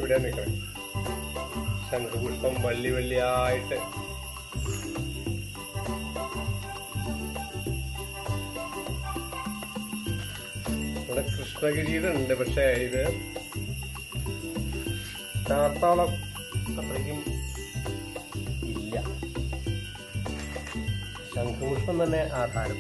ഇവിടെ നിൽക്കണം ശംഖുപുഷ്പം വള്ളി വള്ളിയായിട്ട് ഇവിടെ കൃഷ്ണഗിരിയുടെ ഉണ്ട് പക്ഷേ ഇത് ചാർത്താളം അത്രയ്ക്കും ഇല്ല ശംഖുപുഷ്പം തന്നെ ആധാരം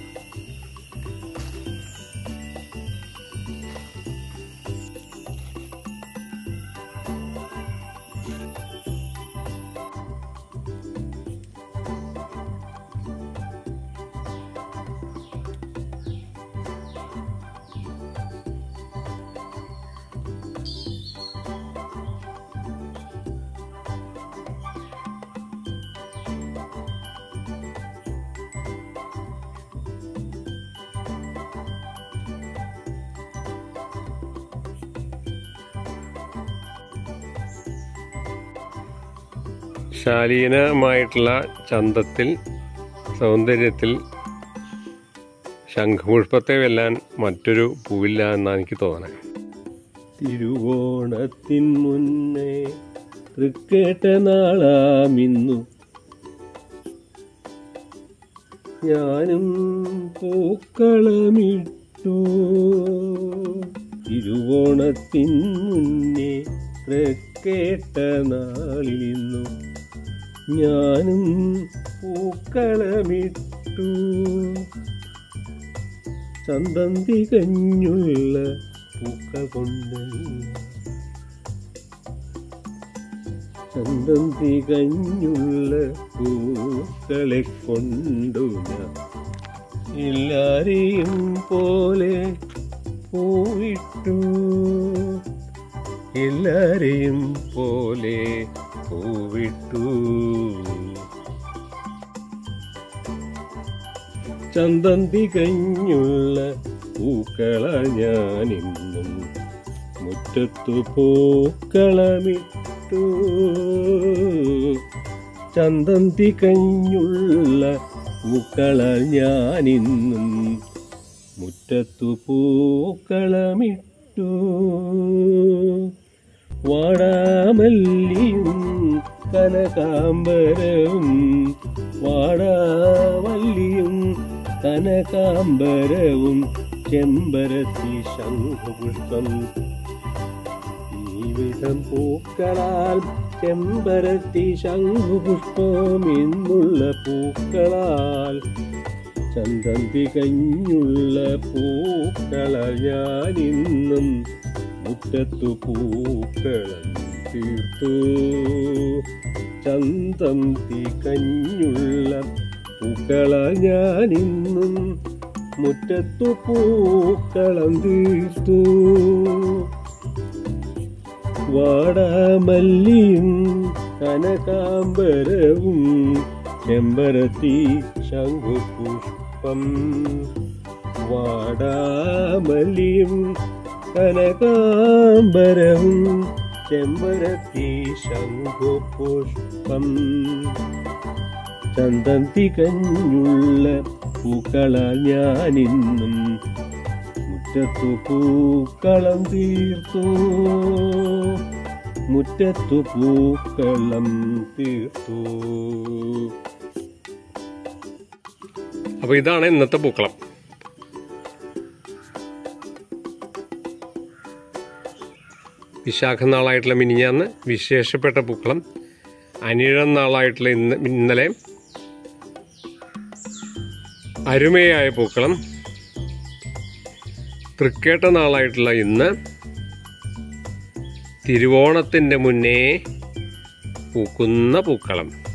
ശാലീനമായിട്ടുള്ള ചന്തത്തിൽ സൗന്ദര്യത്തിൽ ശംഖുപുഷ്പത്തെ വെല്ലാൻ മറ്റൊരു പൂവില്ല എന്നാണ് എനിക്ക് തോന്നുന്നത് തിരുവോണത്തിൻ മുന്നേ തൃക്കേട്ട നാളാമിന്നു ഞാനും പൂക്കളമിട്ടു തിരുവോണത്തിൻ മുന്നേ തൃക്കേട്ട നാളിന്നു ഞാനും പൂക്കളമിട്ടു ചന്തം തികഞ്ഞുള്ള പൂക്കൾ കൊണ്ട് ചന്തം തികഞ്ഞുള്ള പൂക്കളെ കൊണ്ടു ഞാൻ എല്ലാരെയും പോലെ പൂവിട്ടു എല്ലാരെയും പോലെ പൂവിട്ടു ചന്തം തികഞ്ഞുള്ള പൂക്കള ഞാനിന്നും മുറ്റത്തു പൂക്കളമിട്ടു ചന്തം തികഞ്ഞുള്ള പൂക്കള ഞാനിന്നും മുറ്റത്തു പൂക്കളമിട്ടു വാടാമല്ലിയും കനകാംബരവും വാടാവല്ലിയും കനകാംബരവും ചെമ്പരത്തി ശംഖുപുഷ്പം ഈ വിധം പൂക്കളാൽ ചെമ്പരത്തി ശംഖുപുഷ്പം എന്നുള്ള പൂക്കളാൽ ചന്തം തികഞ്ഞുള്ള പൂക്കള ഞാനിന്നും മുറ്റത്തു പൂക്കളം തീർത്തു ചന്തം തികഞ്ഞുള്ള പൂക്കള ഞാനിന്നും മുറ്റത്തു പൂക്കളം തീർത്തു വാടാമല്ലിയും കനകാംബരവും ചെമ്പരത്തി ശംഖുപുഷ്പം വാടാമല്ലിയും കനകാംബരവും ചെമ്പരത്തി ശംഖുപുഷ്പം ചന്തം തികഞ്ഞുള്ള പൂക്കള ഞാനിന്നും മുറ്റത്തു പൂക്കളം തീർത്തു മുറ്റത്തു പൂക്കളം തീർത്തു അപ്പോൾ ഇതാണ് ഇന്നത്തെ പൂക്കളം വിശാഖ നാളായിട്ടുള്ള മിനിഞ്ഞാന്ന് വിശേഷപ്പെട്ട പൂക്കളം അനിഴം നാളായിട്ടുള്ള ഇന്ന് ഇന്നലെ അരുമയായ പൂക്കളം തൃക്കേട്ട നാളായിട്ടുള്ള ഇന്ന് തിരുവോണത്തിൻ്റെ മുന്നേ പൂക്കുന്ന പൂക്കളം